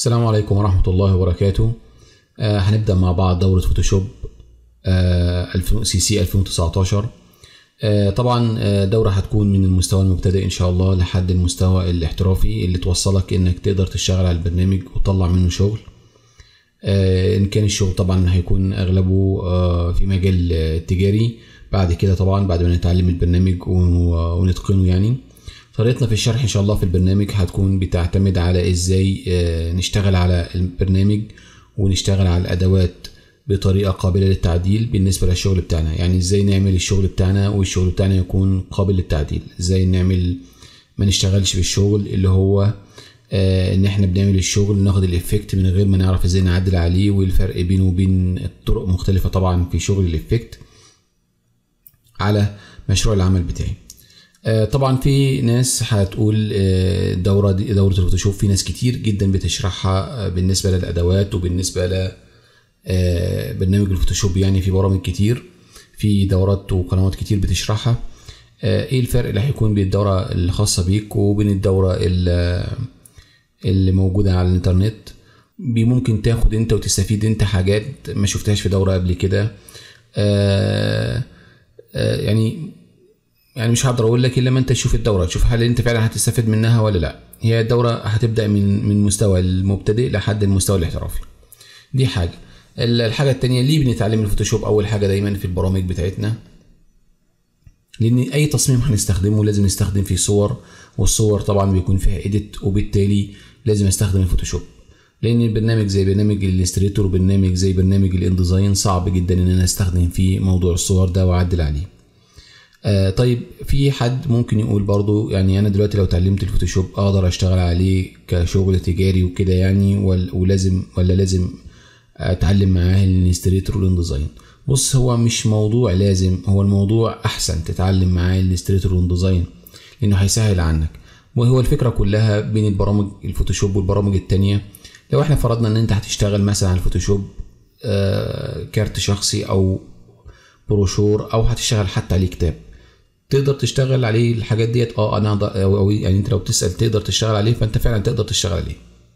السلام عليكم ورحمة الله وبركاته آه هنبدأ مع بعض دورة فوتوشوب آه سي سي 2019 آه طبعا آه دورة هتكون من المستوى المبتدئ إن شاء الله لحد المستوى الاحترافي اللي توصلك إنك تقدر تشتغل على البرنامج وتطلع منه شغل آه إن كان الشغل طبعا هيكون أغلبه آه في مجال آه تجاري بعد كده طبعا بعد ما نتعلم البرنامج ونتقنه يعني طريقتنا في الشرح ان شاء الله في البرنامج هتكون بتعتمد على ازاي نشتغل على البرنامج ونشتغل على الادوات بطريقه قابله للتعديل بالنسبه للشغل بتاعنا يعني ازاي نعمل الشغل بتاعنا والشغل بتاعنا يكون قابل للتعديل ازاي نعمل ما نشتغلش بالشغل اللي هو ان احنا بنعمل الشغل ناخد الافكت من غير ما نعرف ازاي نعدل عليه والفرق بينه وبين الطرق مختلفه طبعا في شغل الافكت على مشروع العمل بتاعي طبعا في ناس هتقول الدوره دي دوره الفوتوشوب في ناس كتير جدا بتشرحها بالنسبه للادوات وبالنسبه ل برنامج الفوتوشوب يعني في برامج كتير في دورات وقنوات كتير بتشرحها ايه الفرق اللي هيكون بين الدوره الخاصه بيك وبين الدوره اللي موجوده على الانترنت ممكن تاخد انت وتستفيد انت حاجات ما شفتهاش في دوره قبل كده يعني يعني مش هقدر اقول لك الا لما انت تشوف الدوره تشوف هل انت فعلا هتستفيد منها ولا لا هي الدوره هتبدا من من مستوى المبتدئ لحد المستوى الاحترافي دي حاجه الحاجه التانية ليه بنتعلم الفوتوشوب اول حاجه دايما في البرامج بتاعتنا لان اي تصميم هنستخدمه لازم نستخدم فيه صور والصور طبعا بيكون فيها ايديت وبالتالي لازم استخدم الفوتوشوب لان البرنامج زي برنامج الالستريتور وبرنامج زي برنامج الانديزاين صعب جدا ان انا استخدم فيه موضوع الصور ده واعدل عليه آه طيب في حد ممكن يقول برضو يعني انا دلوقتي لو اتعلمت الفوتوشوب اقدر اشتغل عليه كشغل تجاري وكده يعني ولازم ولا لازم اتعلم معاه الانستريتور والانديزاين بص هو مش موضوع لازم هو الموضوع احسن تتعلم معاه الانستريتور والانديزاين لانه هيسهل عنك وهو الفكره كلها بين البرامج الفوتوشوب والبرامج التانية لو احنا فرضنا ان انت هتشتغل مثلا على الفوتوشوب آه كارت شخصي او بروشور او هتشتغل حتى عليه كتاب تقدر تشتغل عليه الحاجات ديت اه انا أو يعني انت لو بتسال تقدر تشتغل عليه فانت فعلا تقدر تشتغل عليه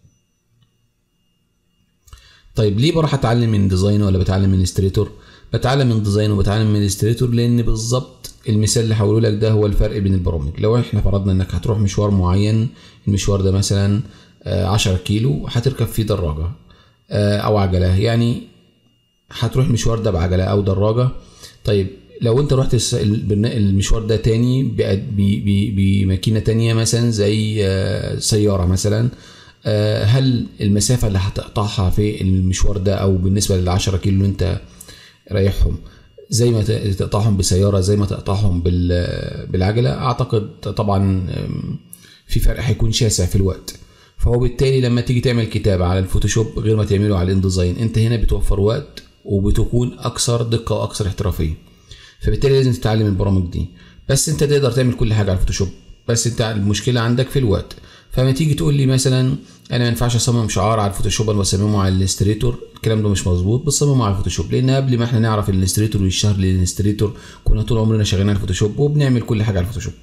طيب ليه بروح اتعلم من ديزاين ولا بتعلم من استريتور بتعلم من ديزاين وبتعلم من استريتور لان بالظبط المثال اللي هقوله لك ده هو الفرق بين البرامج لو احنا فرضنا انك هتروح مشوار معين المشوار ده مثلا 10 كيلو هتركب فيه دراجه او عجله يعني هتروح المشوار ده بعجله او دراجه طيب لو انت رحت المشوار ده تاني بماكينه تانية مثلا زي سياره مثلا هل المسافه اللي هتقطعها في المشوار ده او بالنسبه لل 10 كيلو اللي انت رايحهم زي ما تقطعهم بسياره زي ما تقطعهم بالعجله اعتقد طبعا في فرق هيكون شاسع في الوقت فهو بالتالي لما تيجي تعمل كتاب على الفوتوشوب غير ما تعمله على الانديزاين انت هنا بتوفر وقت وبتكون اكثر دقه واكثر احترافيه فبالتالي لازم تتعلم البرامج دي بس انت تقدر تعمل كل حاجه على الفوتوشوب بس انت المشكله عندك في الوقت فما تيجي تقول لي مثلا انا ما ينفعش اصمم شعار على الفوتوشوب انا بصممه على الانستريتور الكلام ده مش مظبوط بصممه على الفوتوشوب لان قبل ما احنا نعرف الانستريتور والشهر للانستريتور كنا طول عمرنا شغالين على الفوتوشوب وبنعمل كل حاجه على الفوتوشوب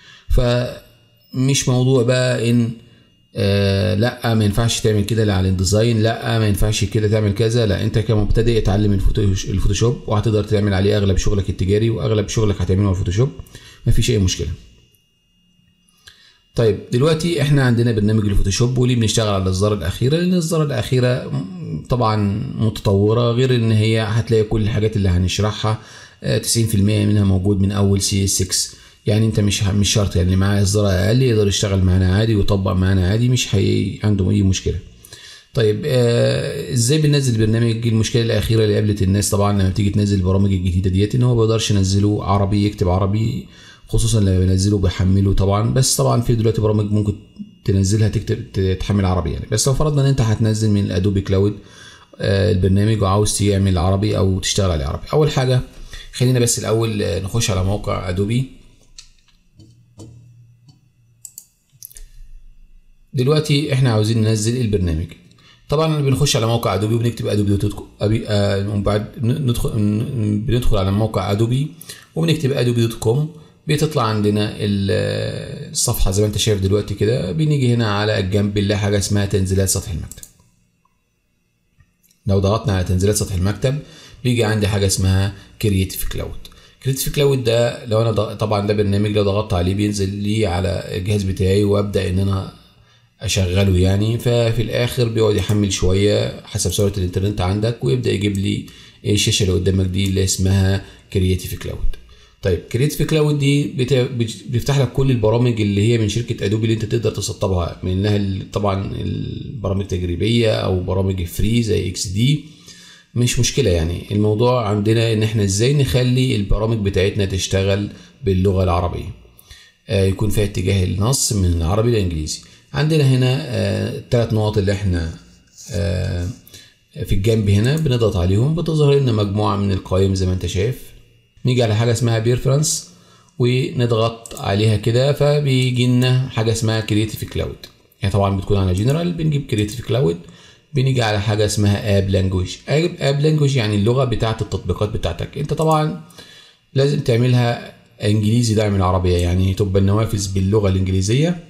فمش موضوع بقى ان آه لا ما ينفعش تعمل كده لا على الديزاين لا ما ينفعش كده تعمل كذا لا انت كمبتدئ اتعلم الفوتوشوب وهتقدر تعمل عليه اغلب شغلك التجاري واغلب شغلك هتعمله على الفوتوشوب مفيش اي مشكله طيب دلوقتي احنا عندنا برنامج الفوتوشوب وليه بنشتغل على الاصدار الاخيره لان الاصدار الاخيره طبعا متطوره غير ان هي هتلاقي كل الحاجات اللي هنشرحها 90% منها موجود من اول سي اس 6 يعني انت مش مش شرط يعني معاه اصدار اقل يقدر يشتغل معانا عادي ويطبق معانا عادي مش هي عنده اي مشكله طيب آه ازاي بننزل البرنامج المشكله الاخيره اللي قابلت الناس طبعا لما بتيجي تنزل البرامج الجديده ديت ان هو ما بيقدرش ينزله عربي يكتب عربي خصوصا لما بينزله بيحمله طبعا بس طبعا في دلوقتي برامج ممكن تنزلها تكتب تحمل عربي يعني بس لو فرضنا ان انت هتنزل من الادوبي كلاود آه البرنامج وعاوز تعمل عربي او تشتغل عليه عربي اول حاجه خلينا بس الاول نخش على موقع ادوبي دلوقتي احنا عاوزين ننزل البرنامج طبعا بنخش على موقع ادوبي وبنكتب ادوبي دوت ابي آه بعد ندخل بندخل على موقع ادوبي وبنكتب ادوبي دوت كوم بتطلع عندنا الصفحه زي ما انت شايف دلوقتي كده بنيجي هنا على الجنب بنلاقي حاجه اسمها تنزيلات سطح المكتب لو ضغطنا على تنزيلات سطح المكتب بيجي عندي حاجه اسمها كرييتيف كلاود كرييتيف كلاود ده لو انا طبعا ده برنامج لو ضغطت عليه بينزل لي على الجهاز بتاعي وابدا ان انا اشغله يعني ففي الاخر بيقعد يحمل شويه حسب سرعه الانترنت عندك ويبدا يجيب لي الشاشه اللي قدامك دي اللي اسمها كرييتيف كلاود طيب كرييتيف كلاود دي بيفتح لك كل البرامج اللي هي من شركه ادوبي اللي انت تقدر تسطبها منها طبعا البرامج التجريبيه او برامج فري زي اكس دي مش مشكله يعني الموضوع عندنا ان احنا ازاي نخلي البرامج بتاعتنا تشتغل باللغه العربيه آه يكون فيها اتجاه النص من العربي للانجليزي عندنا هنا الثلاث آه نقط اللي احنا آه في الجنب هنا بنضغط عليهم بتظهر لنا مجموعه من القوائم زي ما انت شايف نيجي على حاجه اسمها بيرفرنس ونضغط عليها كده فبيجي لنا حاجه اسمها كريتيف كلاود يعني طبعا بتكون على جنرال بنجيب كريتيف كلاود بنيجي على حاجه اسمها اب لانجوج اب لانجوج يعني اللغه بتاعه التطبيقات بتاعتك انت طبعا لازم تعملها انجليزي داعم العربيه يعني تبقى النوافذ باللغه الانجليزيه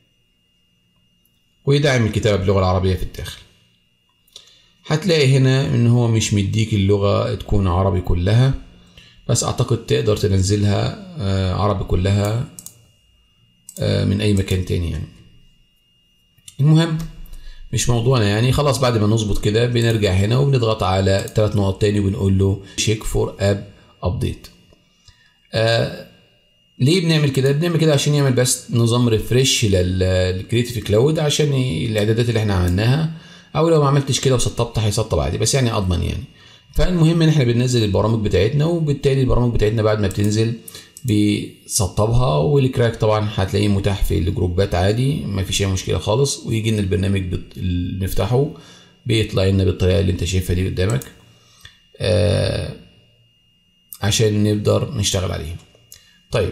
ويدعم الكتابه باللغه العربيه في الداخل هتلاقي هنا ان هو مش مديك اللغه تكون عربي كلها بس اعتقد تقدر تنزلها عربي كلها من اي مكان تاني يعني المهم مش موضوعنا يعني خلاص بعد ما نظبط كده بنرجع هنا وبنضغط على ثلاث نقط تاني وبنقول له شيك فور اب ابديت آه ليه بنعمل كده بنعمل كده عشان يعمل بس نظام ريفرش للكريتيف كلاود عشان الاعدادات اللي احنا عملناها او لو ما عملتش كده وسطبت هيسطب عادي بس يعني اضمن يعني فالمهم ان احنا بننزل البرامج بتاعتنا وبالتالي البرامج بتاعتنا بعد ما بتنزل بيسطبها والكراك طبعا هتلاقيه متاح في الجروبات عادي ما فيش اي مشكله خالص ويجي لنا البرنامج بت... نفتحه بيطلع لنا بالطريقه اللي انت شايفها دي قدامك آه عشان نقدر نشتغل عليه طيب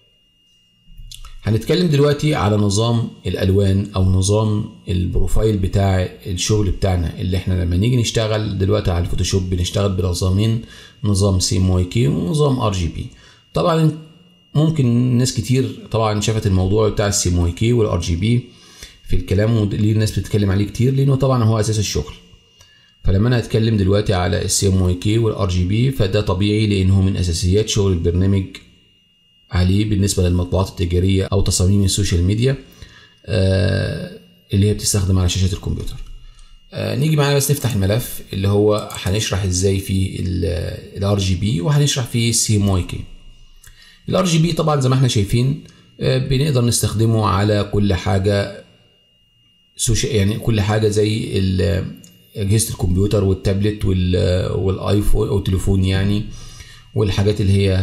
هنتكلم دلوقتي على نظام الالوان او نظام البروفايل بتاع الشغل بتاعنا اللي احنا لما نيجي نشتغل دلوقتي على الفوتوشوب بنشتغل بنظامين نظام سي ام واي كي ونظام ار جي بي طبعا ممكن ناس كتير طبعا شافت الموضوع بتاع السي ام واي كي والار جي بي في الكلام ليه الناس بتتكلم عليه كتير لانه طبعا هو اساس الشغل فلما انا اتكلم دلوقتي على السي ام واي كي والار جي بي فده طبيعي لانه من اساسيات شغل البرنامج عليه بالنسبه للمطبوعات التجاريه او تصاميم السوشيال ميديا آه اللي هي بتستخدم على شاشه الكمبيوتر آه نيجي معانا بس نفتح الملف اللي هو هنشرح ازاي فيه الار جي بي وهنشرح فيه السي ام واي كي الار جي بي طبعا زي ما احنا شايفين آه بنقدر نستخدمه على كل حاجه سوشيال يعني كل حاجه زي اجهزه الكمبيوتر والتابلت والايفون او التليفون يعني والحاجات اللي هي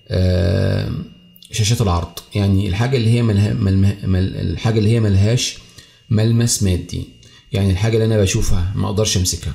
شاشات العرض يعني الحاجه اللي هي ملها مل مل الحاجه اللي هي ملهاش ملمس مادي يعني الحاجه اللي انا بشوفها ما اقدرش امسكها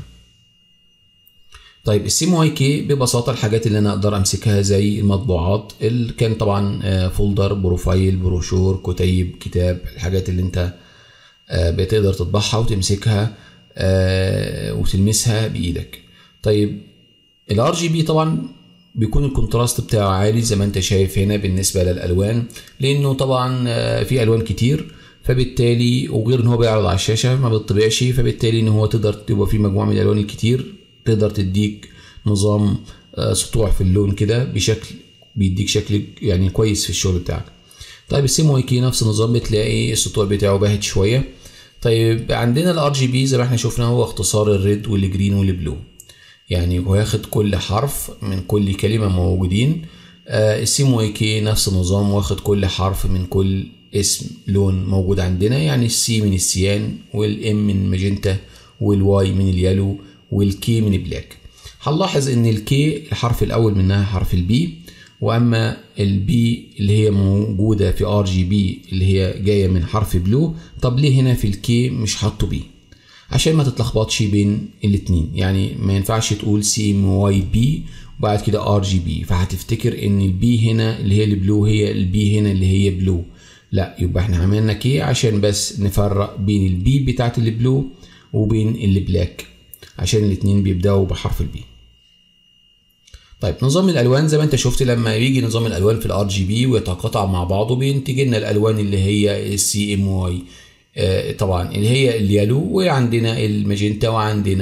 طيب السيم واي كي ببساطه الحاجات اللي انا اقدر امسكها زي المطبوعات اللي كان طبعا فولدر بروفايل بروشور كتيب كتاب الحاجات اللي انت بتقدر تطبعها وتمسكها وتلمسها بايدك طيب الار جي بي طبعا بيكون الكونتراست بتاعه عالي زي ما انت شايف هنا بالنسبه للالوان لانه طبعا في الوان كتير فبالتالي وغير ان هو بيعرض على الشاشه ما بيطبعش فبالتالي ان هو تقدر تبقى في مجموعه من الالوان الكتير تقدر تديك نظام سطوع في اللون كده بشكل بيديك شكل يعني كويس في الشغل بتاعك طيب السيم واي كي نفس النظام بتلاقي السطوع بتاعه باهت شويه طيب عندنا الار جي بي زي ما احنا شفنا هو اختصار الريد والجرين والبلو يعني واخد كل حرف من كل كلمة موجودين آه السيم واي كي نفس النظام واخد كل حرف من كل اسم لون موجود عندنا يعني السي من السيان والام من ماجنتا والواي من اليالو والكي من بلاك هنلاحظ ان الكي الحرف الاول منها حرف البي واما البي اللي هي موجوده في ار جي بي اللي هي جايه من حرف بلو طب ليه هنا في الكي مش حاطه بي عشان ما تتلخبطش بين الاتنين يعني ما ينفعش تقول سي ام واي بي وبعد كده ار جي بي فهتفتكر ان البي هنا اللي هي البلو هي البي هنا اللي هي بلو لا يبقى احنا عملنا كي عشان بس نفرق بين البي بتاعت البلو وبين البلاك عشان الاتنين بيبداوا بحرف البي طيب نظام الالوان زي ما انت شفت لما يجي نظام الالوان في الار جي بي ويتقاطع مع بعضه بينتج لنا الالوان اللي هي السي ام واي طبعا اللي هي اليالو وعندنا الماجنتا وعندنا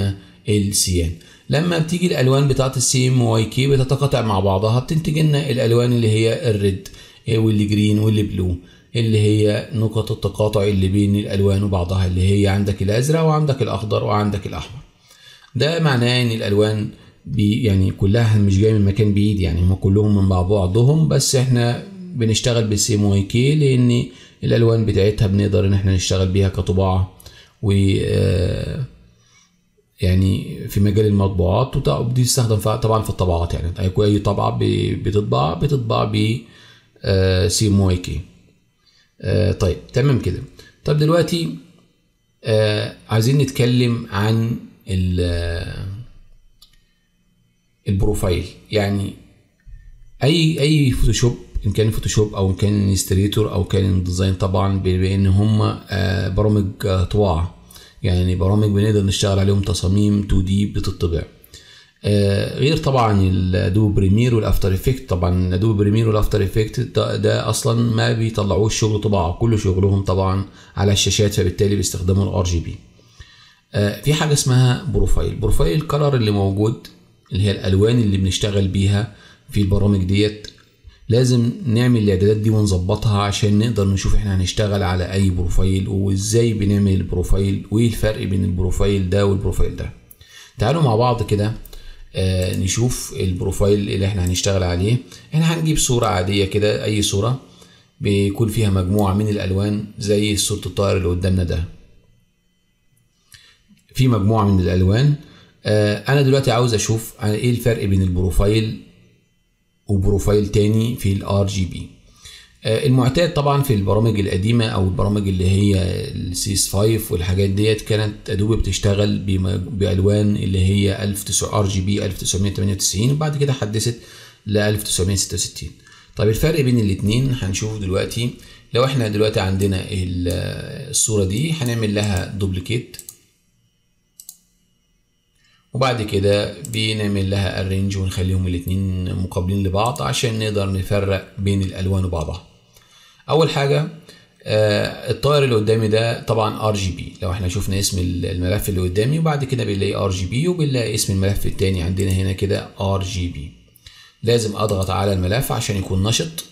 السيان لما بتيجي الالوان بتاعت السي ام واي كي بتتقاطع مع بعضها بتنتج لنا الالوان اللي هي الريد واللي جرين واللي بلو اللي هي نقط التقاطع اللي بين الالوان وبعضها اللي هي عندك الازرق وعندك الاخضر وعندك الاحمر ده معناه ان الالوان بي يعني كلها مش جايه من مكان بعيد يعني هم كلهم من بعضهم بس احنا بنشتغل بالسي ام واي كي لان الالوان بتاعتها بنقدر ان احنا نشتغل بيها كطباعه و يعني في مجال المطبوعات ودي تستخدم طبعا في الطبعات يعني اي طبعه بتطبع بتطبع ب سي ام واي كي طيب تمام كده طب دلوقتي آه عايزين نتكلم عن البروفايل يعني اي اي فوتوشوب ان كان فوتوشوب او ان كان انستريتور او كان ديزاين طبعا بان هم آه برامج آه طباعه يعني برامج بنقدر نشتغل عليهم تصاميم 2 دي بتطبع آه غير طبعا الادوب بريمير والافتر افكت طبعا الادوب بريمير والافتر افكت ده, ده اصلا ما بيطلعوش شغل طباعه كل شغلهم طبعا على الشاشات فبالتالي بيستخدموا الار جي بي في حاجه اسمها بروفايل بروفايل الكلر اللي موجود اللي هي الالوان اللي بنشتغل بيها في البرامج ديت لازم نعمل الاعدادات دي ونظبطها عشان نقدر نشوف احنا هنشتغل على اي بروفايل وازاي بنعمل البروفايل وايه الفرق بين البروفايل ده والبروفايل ده تعالوا مع بعض كده آه نشوف البروفايل اللي احنا هنشتغل عليه احنا هنجيب صورة عادية كده اي صورة بيكون فيها مجموعة من الالوان زي صورة الطائر اللي قدامنا ده في مجموعة من الالوان آه انا دلوقتي عاوز اشوف ايه الفرق بين البروفايل وبروفايل تاني في الار جي بي المعتاد طبعا في البرامج القديمه او البرامج اللي هي السيس 5 والحاجات ديت كانت ادوبي بتشتغل بالوان اللي هي 1900 ار جي بي 1998 وبعد كده حدثت ل 1966 طيب الفرق بين الاثنين هنشوفه دلوقتي لو احنا دلوقتي عندنا الصوره دي هنعمل لها دوبليكيت وبعد كده بنعمل لها ارينج ونخليهم الاتنين مقابلين لبعض عشان نقدر نفرق بين الالوان وبعضها اول حاجه آه الطائر اللي قدامي ده طبعا ار جي بي لو احنا شفنا اسم الملف اللي قدامي وبعد كده بنلاقي ار جي بي وبنلاقي اسم الملف التاني عندنا هنا كده ار جي بي لازم اضغط على الملف عشان يكون نشط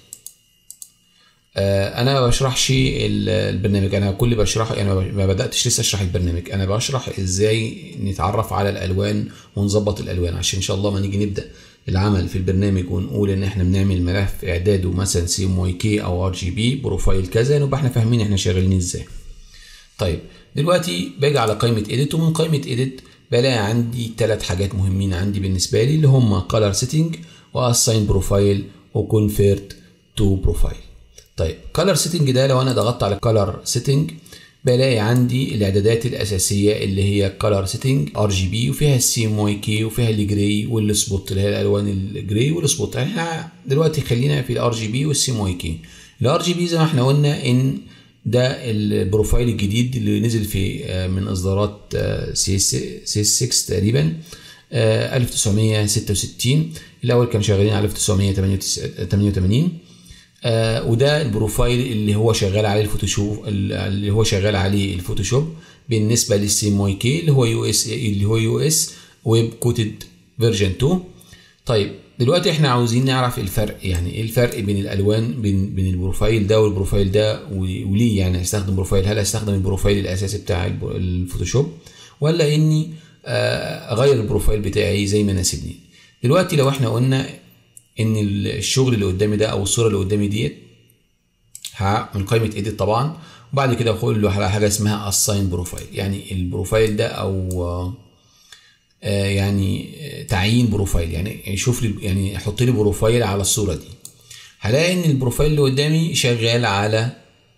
انا ما بشرحش البرنامج انا كل بشرح يعني ما بداتش لسه اشرح البرنامج انا بشرح ازاي نتعرف على الالوان ونظبط الالوان عشان ان شاء الله ما نيجي نبدا العمل في البرنامج ونقول ان احنا بنعمل ملف اعداده مثلا سي ام واي كي او ار جي بي بروفايل كذا نبقى احنا فاهمين احنا شغالين ازاي طيب دلوقتي باجي على قائمه اديت ومن قائمه اديت بلاقي عندي ثلاث حاجات مهمين عندي بالنسبه لي اللي هم كلر سيتنج واساين بروفايل وكونفيرت تو بروفايل طيب كلر سيتنج ده لو انا ضغطت على كلر سيتنج بلاقي عندي الاعدادات الاساسيه اللي هي كلر سيتنج ار جي بي وفيها السي ام واي كي وفيها الجراي والسبوت اللي هي الالوان الجراي والسبوت احنا دلوقتي خلينا في الار جي بي والسي ام واي كي الار جي بي زي ما احنا قلنا ان ده البروفايل الجديد اللي نزل في من اصدارات سي اس 6 تقريبا 1966 الاول كانوا شغالين على 1988 آه وده البروفايل اللي هو شغال عليه الفوتوشوب اللي هو شغال عليه الفوتوشوب بالنسبه للسي ام واي كي اللي هو يو اس اللي هو يو اس ويب كوتد فيرجن 2 طيب دلوقتي احنا عاوزين نعرف الفرق يعني ايه الفرق بين الالوان بين بين البروفايل ده والبروفايل ده وليه يعني استخدم بروفايل هل استخدم البروفايل الاساسي بتاع الفوتوشوب ولا اني آه اغير البروفايل بتاعي زي ما يناسبني دلوقتي لو احنا قلنا ان الشغل اللي قدامي ده او الصوره اللي قدامي ديت من قائمه ايديت طبعا وبعد كده اقول له على حاجه اسمها اساين بروفايل يعني البروفايل ده او آه يعني تعيين بروفايل يعني يشوف لي يعني يحط لي بروفايل على الصوره دي هلاقي ان البروفايل اللي قدامي شغال على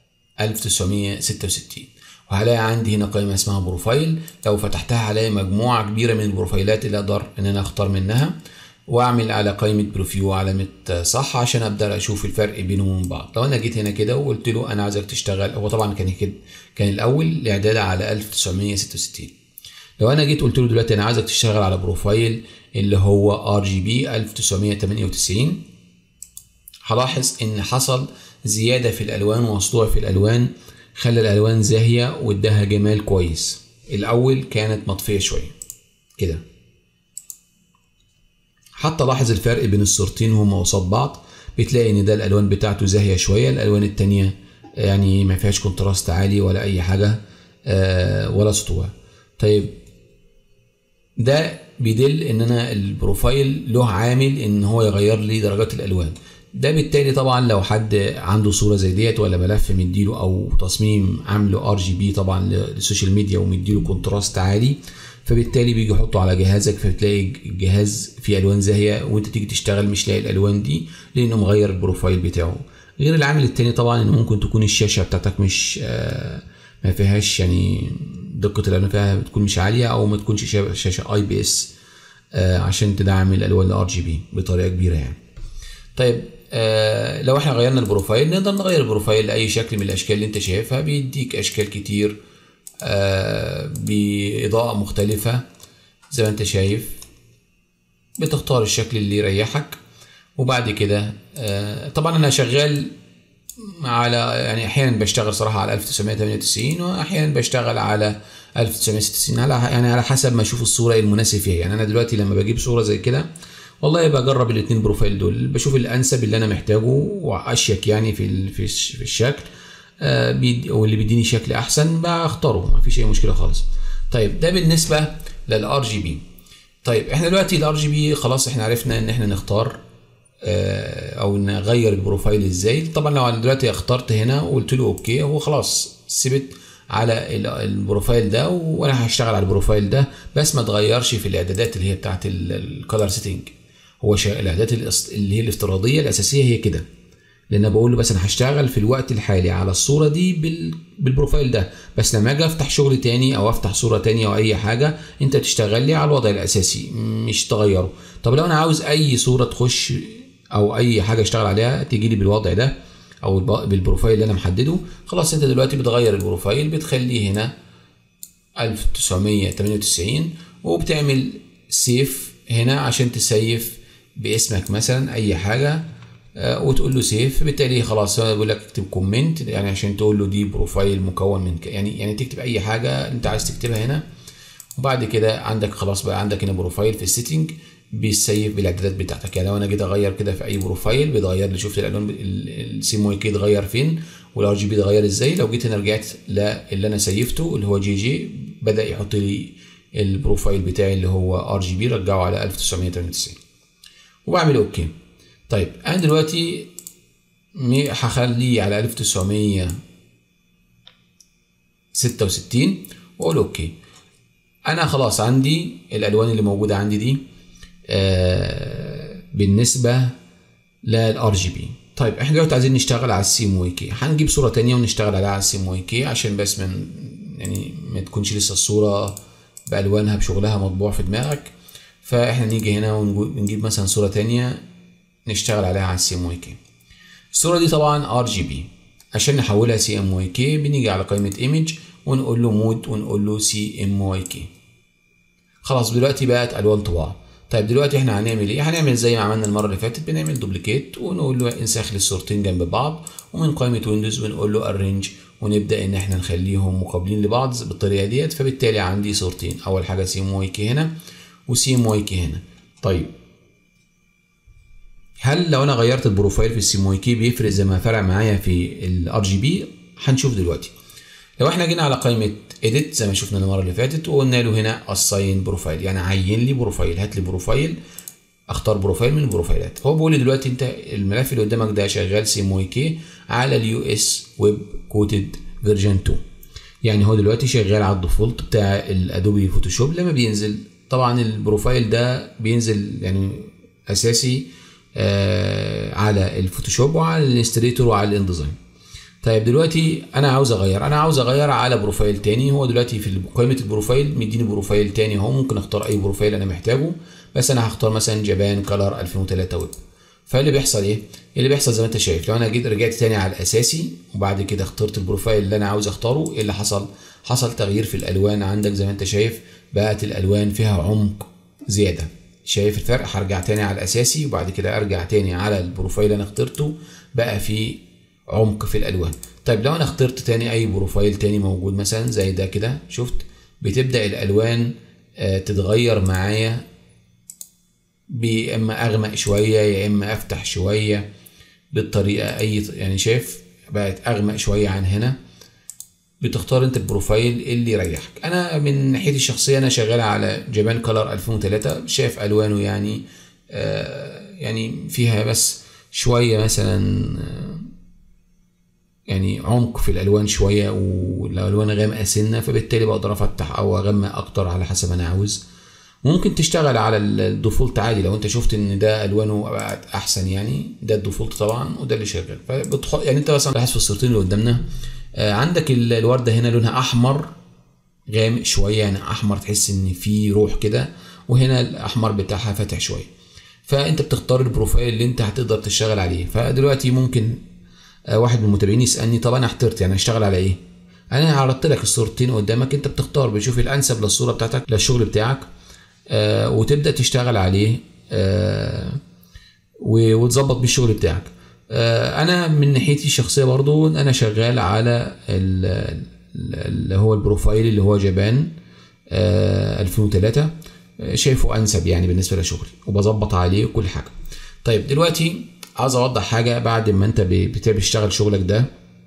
1966 وهلاقي عندي هنا قائمه اسمها بروفايل لو فتحتها هلاقي مجموعه كبيره من البروفايلات اللي اقدر ان انا اختار منها واعمل على قائمه بريفيو علامه صح عشان ابدا اشوف الفرق بينهم وبين بعض لو انا جيت هنا كده وقلت له انا عايزك تشتغل هو طبعا كان كده كان الاول الاعداد على 1966 لو انا جيت قلت له دلوقتي انا عايزك تشتغل على بروفايل اللي هو ار جي بي 1998 هلاحظ ان حصل زياده في الالوان وسطوع في الالوان خلى الالوان زاهيه واداها جمال كويس الاول كانت مطفيه شويه كده حتى لاحظ الفرق بين الصورتين وهما قصاد بعض بتلاقي ان ده الالوان بتاعته زاهيه شويه الالوان التانية يعني ما فيهاش كونتراست عالي ولا اي حاجه آه ولا سطوع طيب ده بيدل ان انا البروفايل له عامل ان هو يغير لي درجات الالوان ده بالتالي طبعا لو حد عنده صوره زي ديت ولا ملف مديله او تصميم عامله ار جي بي طبعا للسوشيال ميديا ومديله كونتراست عالي فبالتالي بيجي يحطه على جهازك فبتلاقي الجهاز فيه الوان زاهيه وانت تيجي تشتغل مش لاقي الالوان دي لانه مغير البروفايل بتاعه غير العامل التاني طبعا ان ممكن تكون الشاشه بتاعتك مش آه ما فيهاش يعني دقه الالوان فيها بتكون مش عاليه او ما تكونش شاشه اي بي اس آه عشان تدعم الالوان الار جي بي بطريقه كبيره يعني طيب آه لو احنا غيرنا البروفايل نقدر نغير البروفايل لاي شكل من الاشكال اللي انت شايفها بيديك اشكال كتير آه باضاءه مختلفه زي ما انت شايف بتختار الشكل اللي يريحك وبعد كده آه طبعا انا شغال على يعني احيانا بشتغل صراحه على 1998 واحيانا بشتغل على 1996 على يعني على حسب ما اشوف الصوره المناسب فيها يعني انا دلوقتي لما بجيب صوره زي كده والله بجرب الاثنين بروفايل دول بشوف الانسب اللي انا محتاجه واشيك يعني في في الشكل آه بيد واللي بيديني شكل احسن بختاره ما فيش اي مشكله خالص طيب ده بالنسبه للار جي بي طيب احنا دلوقتي الار جي بي خلاص احنا عرفنا ان احنا نختار آه او نغير البروفايل ازاي طبعا لو انا دلوقتي اخترت هنا وقلت له اوكي هو خلاص ثبت على البروفايل ده وانا هشتغل على البروفايل ده بس ما تغيرش في الاعدادات اللي هي بتاعت الكالر سيتنج هو الاعدادات اللي هي الافتراضيه الاساسيه هي كده لان بقول له بس انا هشتغل في الوقت الحالي على الصوره دي بال... بالبروفايل ده بس لما اجي افتح شغل تاني او افتح صوره تانية او اي حاجه انت تشتغل لي على الوضع الاساسي مش تغيره طب لو انا عاوز اي صوره تخش او اي حاجه اشتغل عليها تيجي لي بالوضع ده او بالبروفايل اللي انا محدده خلاص انت دلوقتي بتغير البروفايل بتخليه هنا 1998 وبتعمل سيف هنا عشان تسيف باسمك مثلا اي حاجه وتقول له سيف بالتالي خلاص بيقول لك اكتب كومنت يعني عشان تقول له دي بروفايل مكون من يعني يعني تكتب اي حاجه انت عايز تكتبها هنا وبعد كده عندك خلاص بقى عندك هنا بروفايل في السيتنج بيسيف بالاعدادات بتاعتك يعني لو انا جيت اغير كده في اي بروفايل بيتغير لي شفت الالوان السيم واي كي اتغير فين والار جي بي اتغير ازاي لو جيت هنا رجعت للي انا سيفته اللي هو جي جي بدا يحط لي البروفايل بتاعي اللي هو ار جي بي رجعه على 1998 وبعمل اوكي طيب انا دلوقتي هخليه على 1966 واقول اوكي انا خلاص عندي الالوان اللي موجوده عندي دي آه بالنسبه للار جي بي طيب احنا دلوقتي عايزين نشتغل على السيم واي كي هنجيب صوره تانية ونشتغل عليها على السيم واي كي عشان بس من يعني ما تكونش لسه الصوره بالوانها بشغلها مطبوع في دماغك فاحنا نيجي هنا ونجيب مثلا صوره تانية نشتغل عليها على السي ام واي كي الصوره دي طبعا ار جي بي عشان نحولها سي ام واي كي بنيجي على قائمه ايمج ونقول له مود ونقول له سي ام واي كي خلاص دلوقتي بقت الوان طباعه طيب دلوقتي احنا هنعمل ايه هنعمل زي ما عملنا المره اللي فاتت بنعمل دوبليكيت ونقول له انسخ الصورتين جنب بعض ومن قائمه ويندوز بنقول له ارينج ونبدا ان احنا نخليهم مقابلين لبعض بالطريقه ديت فبالتالي عندي صورتين اول حاجه سي ام واي كي هنا وسي ام واي كي هنا طيب هل لو انا غيرت البروفايل في السي ام واي كي بيفرق زي ما فرق معايا في الار جي بي هنشوف دلوقتي لو احنا جينا على قائمه اديت زي ما شفنا المره اللي فاتت وقلنا له هنا اساين بروفايل يعني عين لي بروفايل هات لي بروفايل اختار بروفايل من البروفايلات هو بيقول لي دلوقتي انت الملف اللي قدامك ده شغال سي ام واي كي على اليو اس ويب كوتد فيرجن 2 يعني هو دلوقتي شغال على الديفولت بتاع الادوبي فوتوشوب لما بينزل طبعا البروفايل ده بينزل يعني اساسي آه على الفوتوشوب وعلى الانستريتور وعلى الانديزاين طيب دلوقتي انا عاوز اغير انا عاوز اغير على بروفايل تاني هو دلوقتي في قائمه البروفايل مديني بروفايل تاني اهو ممكن اختار اي بروفايل انا محتاجه بس انا هختار مثلا جابان كلر 2003 ويب فاللي بيحصل ايه اللي بيحصل زي ما انت شايف لو انا جيت رجعت تاني على الاساسي وبعد كده اخترت البروفايل اللي انا عاوز اختاره ايه اللي حصل حصل تغيير في الالوان عندك زي ما انت شايف بقت الالوان فيها عمق زياده شايف الفرق هرجع تاني على الاساسي وبعد كده ارجع تاني على البروفايل اللي انا اخترته بقى في عمق في الالوان طيب لو انا اخترت تاني اي بروفايل تاني موجود مثلا زي ده كده شفت بتبدا الالوان آه، تتغير معايا يا اما اغمق شويه يا اما افتح شويه بالطريقه اي يعني شايف بقت اغمق شويه عن هنا بتختار انت البروفايل اللي يريحك انا من ناحيتي الشخصيه انا شغال على جبان كلر 2003 شايف الوانه يعني آه يعني فيها بس شويه مثلا آه يعني عمق في الالوان شويه والالوان غامقه سنه فبالتالي بقدر افتح او اغمق اكتر على حسب انا عاوز ممكن تشتغل على الديفولت عادي لو انت شفت ان ده الوانه بقت احسن يعني ده الديفولت طبعا وده اللي شغال فبتحط يعني انت مثلا لاحظ في الصورتين اللي قدامنا آه عندك الورده هنا لونها احمر غامق شويه يعني احمر تحس ان في روح كده وهنا الاحمر بتاعها فاتح شويه فانت بتختار البروفايل اللي انت هتقدر تشتغل عليه فدلوقتي ممكن آه واحد من المتابعين يسالني طب انا احترت يعني اشتغل على ايه انا عرضت لك الصورتين قدامك انت بتختار بتشوف الانسب للصوره بتاعتك للشغل بتاعك آه وتبدا تشتغل عليه آه وتظبط بيه الشغل بتاعك آه انا من ناحيتي الشخصيه برضو انا شغال على اللي هو البروفايل اللي هو جبان 2003 شايفه انسب يعني بالنسبه لشغلي وبظبط عليه وكل حاجه طيب دلوقتي عاوز اوضح حاجه بعد ما انت بتشتغل شغلك ده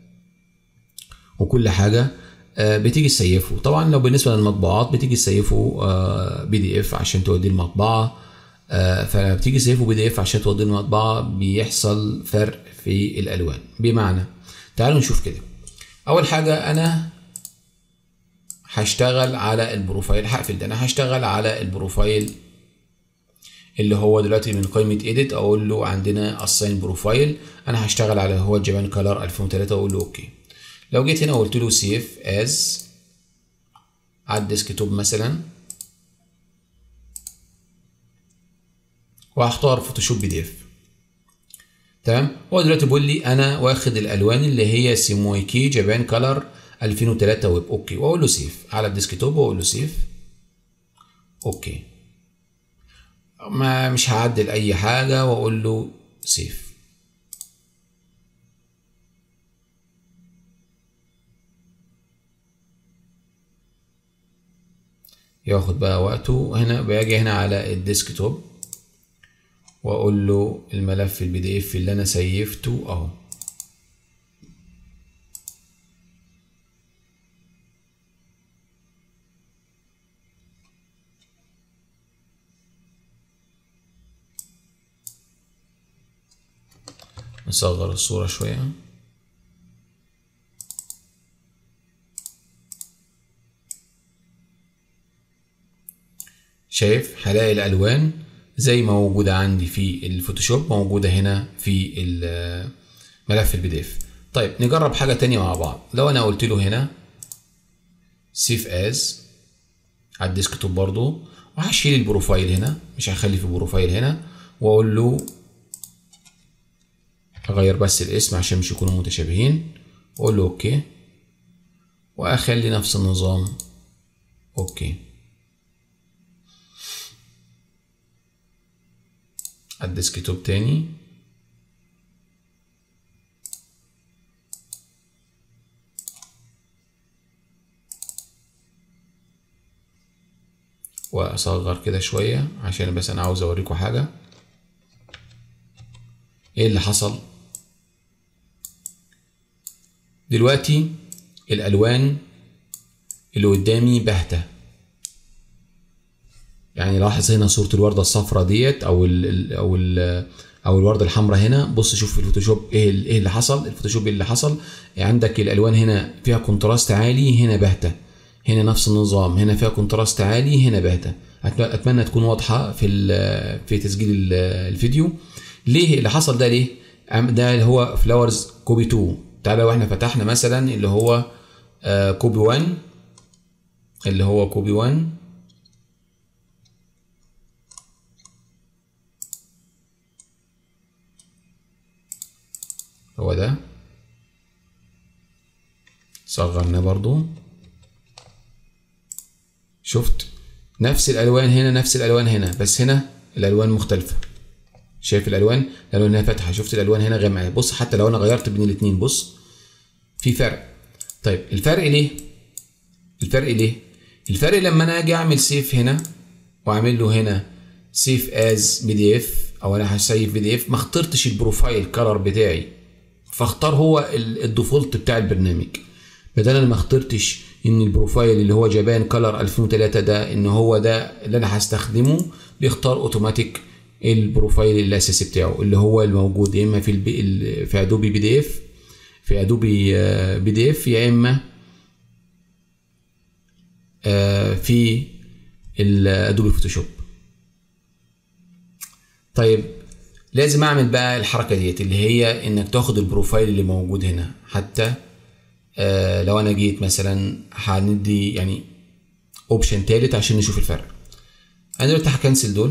وكل حاجه بتيجي تسيفه طبعا لو بالنسبه للمطبوعات بتيجي تسيفه بي دي اف عشان توديه المطبعه فلما بتيجي تسيفه بي دي اف عشان توديه المطبعه بيحصل فرق في الالوان بمعنى تعالوا نشوف كده اول حاجه انا هشتغل على البروفايل هقفل ده انا هشتغل على البروفايل اللي هو دلوقتي من قائمه ايديت اقول له عندنا اساين بروفايل انا هشتغل على هو جبان كلر 2003 واقول له اوكي لو جيت هنا وقلت له سيف از على الديسكتوب مثلا وهختار فوتوشوب بي دي اف تمام هو دلوقتي بيقول لي انا واخد الالوان اللي هي سيمويكي جابان كلر 2003 ويب اوكي واقول له سيف على الديسكتوب واقول له سيف اوكي ما مش هعدل اي حاجه واقول له سيف ياخد بقى وقته هنا باجي هنا على الديسكتوب واقول له الملف البي دي اف اللي انا سيفته اهو نصغر الصورة شوية شايف هلاقي الألوان زي ما موجودة عندي في الفوتوشوب موجودة هنا في ملف البي دي اف طيب نجرب حاجة تانية مع بعض لو أنا قلت له هنا سيف از على الديسكتوب برضو وهشيل البروفايل هنا مش هخلي في بروفايل هنا واقول له اغير بس الاسم عشان مش يكونوا متشابهين واقول له اوكي واخلي نفس النظام اوكي الديسكتوب تاني واصغر كده شوية عشان بس انا عاوز اوريكم حاجة ايه اللي حصل دلوقتي الالوان اللي قدامي باهته يعني لاحظ هنا صوره الورده الصفراء ديت او ال او ال او الورده الحمراء هنا بص شوف في الفوتوشوب ايه ايه اللي حصل الفوتوشوب اللي حصل عندك الالوان هنا فيها كونتراست عالي هنا باهته هنا نفس النظام هنا فيها كونتراست عالي هنا باهته اتمنى تكون واضحه في في تسجيل الفيديو ليه اللي حصل ده ليه ده اللي هو فلاورز كوبي 2 تعالى لو احنا فتحنا مثلا اللي هو آه كوبي 1 اللي هو كوبي 1 هو ده صغرناه برضو شفت نفس الالوان هنا نفس الالوان هنا بس هنا الالوان مختلفه شايف الالوان الالوان هنا فاتحه شفت الالوان هنا غامقه بص حتى لو انا غيرت بين الاثنين بص في فرق طيب الفرق ليه الفرق ليه الفرق لما انا اجي اعمل سيف هنا واعمل له هنا سيف از بي دي اف او انا هسيف بي دي اف ما اخترتش البروفايل كلر بتاعي فاختار هو الديفولت بتاع البرنامج بدل انا ما اخترتش ان البروفايل اللي هو جابان كلر 2003 ده ان هو ده اللي انا هستخدمه بيختار اوتوماتيك البروفايل الاساسي بتاعه اللي هو الموجود يا اما في البي في ادوبي بي دي اف في ادوبي بي دي اف يا اما في الادوبي فوتوشوب طيب لازم اعمل بقى الحركه ديت اللي هي انك تاخد البروفايل اللي موجود هنا حتى آه لو انا جيت مثلا هندي يعني اوبشن تالت عشان نشوف الفرق انا دلوقتي هكنسل دول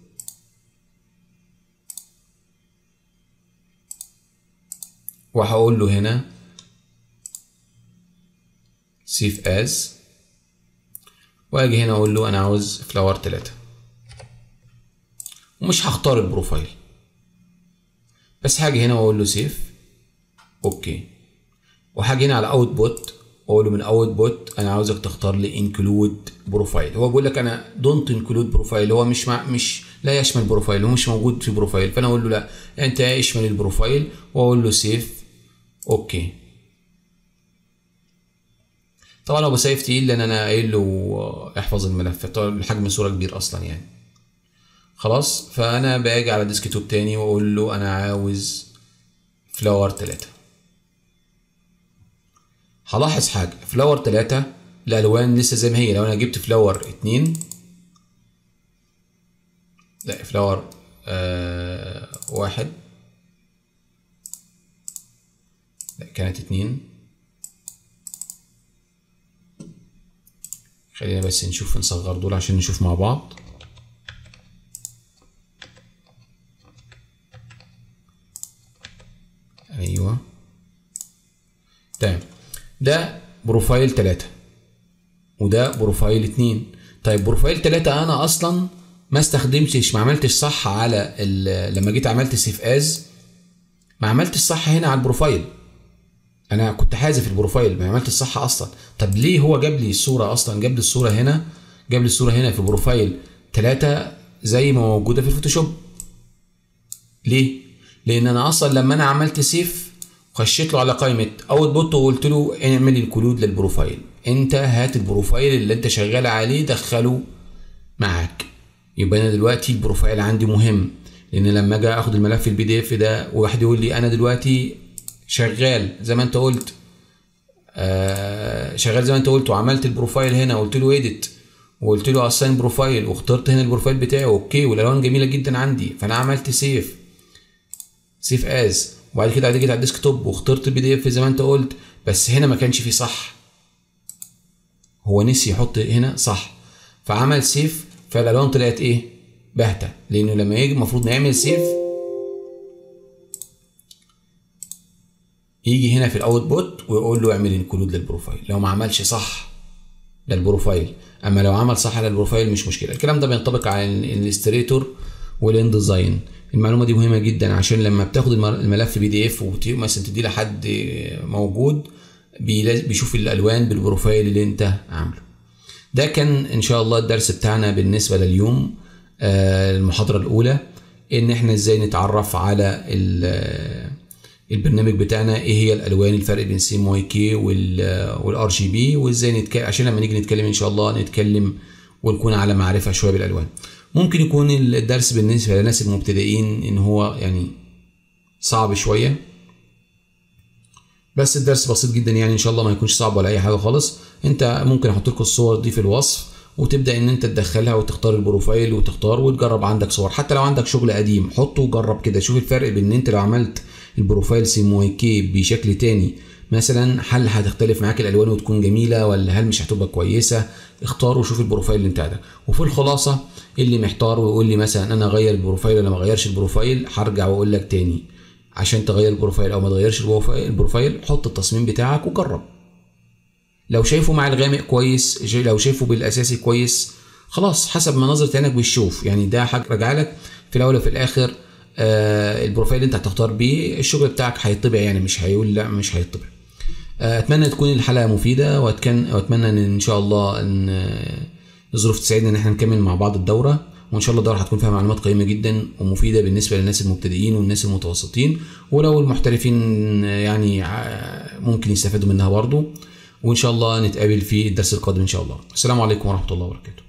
وهقول له هنا سيف از واجي هنا اقول له انا عاوز فلاور 3 ومش هختار البروفايل بس هاجي هنا واقول له سيف اوكي وهاجي هنا على اوت بوت واقول له من اوت بوت انا عاوزك تختار لي انكلود بروفايل هو بيقول لك انا دونت انكلود بروفايل هو مش مع مش لا يشمل بروفايل هو مش موجود في بروفايل فانا اقول له لا انت اشمل البروفايل واقول له سيف اوكي طبعا لو بسيف تقيل لان انا قايل له احفظ الملف طبعا حجم الصوره كبير اصلا يعني خلاص فانا باجي على ديسك توب تاني واقول له انا عاوز فلاور 3 هلاحظ حاجه فلاور 3 الالوان لسه زي ما هي لو انا جبت فلاور 2 لا فلاور آه واحد لا كانت اتنين خلينا بس نشوف نصغر دول عشان نشوف مع بعض ايوه تمام ده بروفايل تلاتة وده بروفايل اتنين طيب بروفايل تلاتة انا اصلا ما استخدمتش ما عملتش صح على لما جيت عملت سيف از ما عملتش صح هنا على البروفايل انا كنت حازف البروفايل ما عملتش الصح اصلا طب ليه هو جاب لي الصوره اصلا جاب لي الصوره هنا جاب لي الصوره هنا في بروفايل 3 زي ما موجوده في الفوتوشوب ليه لان انا اصلا لما انا عملت سيف خشيت له على قائمه اوت بوت وقلت له اعمل الكلود للبروفايل انت هات البروفايل اللي انت شغال عليه دخله معاك يبقى انا دلوقتي البروفايل عندي مهم لان لما اجي اخد الملف البي دي اف ده وواحد يقول لي انا دلوقتي شغال زي ما انت قلت آه شغال زي ما انت قلت وعملت البروفايل هنا وقلت له اديت وقلت له اساين بروفايل واخترت هنا البروفايل بتاعي اوكي والالوان جميله جدا عندي فانا عملت سيف سيف از وبعد كده جيت على الديسك توب واخترت البي دي اف زي ما انت قلت بس هنا ما كانش فيه صح هو نسي يحط هنا صح فعمل سيف فالالوان طلعت ايه باهته لانه لما يجي المفروض نعمل سيف يجي هنا في الاوت بوت ويقول له اعمل انكلود للبروفايل لو ما عملش صح للبروفايل اما لو عمل صح للبروفايل مش مشكله الكلام ده بينطبق على الستريتور والانديزاين المعلومه دي مهمه جدا عشان لما بتاخد الملف بي دي اف ومثلا تديه لحد موجود بيشوف الالوان بالبروفايل اللي انت عامله ده كان ان شاء الله الدرس بتاعنا بالنسبه لليوم المحاضره الاولى ان احنا ازاي نتعرف على البرنامج بتاعنا ايه هي الالوان الفرق بين سي ام واي كي والار جي بي وازاي نتكلم عشان لما نيجي نتكلم ان شاء الله نتكلم ونكون على معرفه شويه بالالوان ممكن يكون الدرس بالنسبه للناس المبتدئين ان هو يعني صعب شويه بس الدرس بسيط جدا يعني ان شاء الله ما يكونش صعب ولا اي حاجه خالص انت ممكن احط لكم الصور دي في الوصف وتبدا ان انت تدخلها وتختار البروفايل وتختار وتجرب عندك صور حتى لو عندك شغل قديم حطه وجرب كده شوف الفرق بين ان انت لو عملت البروفايل سيموي كي بشكل تاني مثلا هل هتختلف معاك الالوان وتكون جميله ولا هل مش هتبقى كويسه اختار وشوف البروفايل اللي انت عندك وفي الخلاصه اللي محتار ويقول لي مثلا انا اغير البروفايل ولا ما اغيرش البروفايل هرجع واقول لك تاني عشان تغير البروفايل او ما تغيرش البروفايل حط التصميم بتاعك وجرب لو شايفه مع الغامق كويس لو شايفه بالاساسي كويس خلاص حسب ما نظره عينك بتشوف يعني ده حاجه راجع لك في الاول وفي الاخر آه البروفايل اللي انت هتختار بيه الشغل بتاعك هيطبع يعني مش هيقول لا مش هيطبع آه، اتمنى تكون الحلقه مفيده وأتكن- واتمنى ان ان شاء الله ان آه، الظروف تساعدنا ان احنا نكمل مع بعض الدوره وان شاء الله الدوره هتكون فيها معلومات قيمه جدا ومفيده بالنسبه للناس المبتدئين والناس المتوسطين ولو المحترفين آه، يعني ع- ممكن يستفادوا منها برضه وان شاء الله نتقابل في الدرس القادم ان شاء الله السلام عليكم ورحمه الله وبركاته